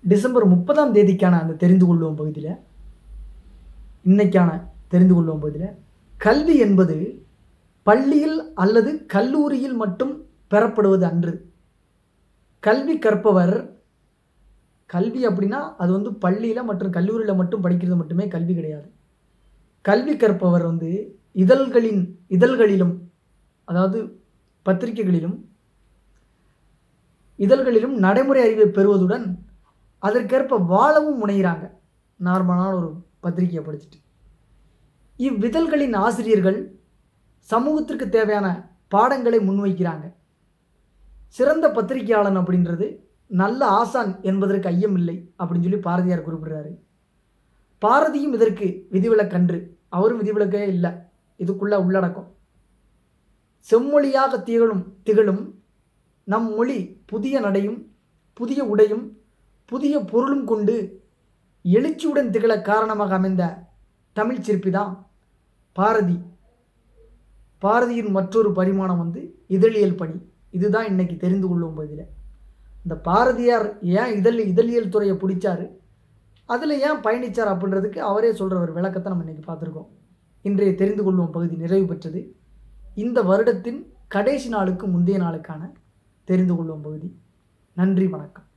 December முப்பதாம் தேதிக்கான அந்த தெரிந்து கொள்வோம் பகுதியில் இன்னைக்கான தெரிந்து கொள்வோம் பகுதியில் கல்வி என்பது பள்ளியில் அல்லது கல்லூரியில் மட்டும் பெறப்படுவது அன்று கல்வி கற்பவர் கல்வி அப்படின்னா அது வந்து பள்ளியில் மற்றும் கல்லூரியில் மட்டும் படிக்கிறது மட்டுமே கல்வி கிடையாது கல்வி கற்பவர் வந்து இதழ்களின் இதழ்களிலும் அதாவது பத்திரிகைகளிலும் இதழ்களிலும் நடைமுறை அறிவை பெறுவதுடன் அதற்கேற்ப வாழவும் முனைகிறாங்க நார்மலான ஒரு பத்திரிகையை படிச்சுட்டு இவ்விதழ்களின் ஆசிரியர்கள் சமூகத்திற்கு தேவையான பாடங்களை முன்வைக்கிறாங்க சிறந்த பத்திரிகையாளன் அப்படின்றது நல்ல ஆசான் என்பதற்கு ஐயம் இல்லை அப்படின்னு சொல்லி பாரதியார் குறிப்பிடுறாரு பாரதியும் இதற்கு விதிவிலக்கன்று அவரும் விதிவிலக்கே இல்லை இதுக்குள்ள உள்ளடக்கம் செம்மொழியாக திகழும் திகழும் நம் மொழி புதிய நடையும் புதிய உடையும் புதிய பொருளும் கொண்டு எழுச்சியுடன் திகழ காரணமாக அமைந்த தமிழ் சிற்பி தான் பாரதி பாரதியின் மற்றொரு பரிமாணம் வந்து இதழியல் பணி இதுதான் இன்னைக்கு தெரிந்து கொள்ளும் பதில் இந்த பாரதியார் ஏன் இதழ் இதழியல் துறையை பிடிச்சாரு அதில் ஏன் பயணித்தார் அப்படின்றதுக்கு அவரே சொல்கிற ஒரு விளக்கத்தை நம்ம இன்றைக்கி பார்த்துருக்கோம் இன்றைய தெரிந்து கொள்வோம் பகுதி நிறைவு பெற்றது இந்த வருடத்தின் கடைசி நாளுக்கு முந்தைய நாளுக்கான தெரிந்து கொள்வோம் பகுதி நன்றி வணக்கம்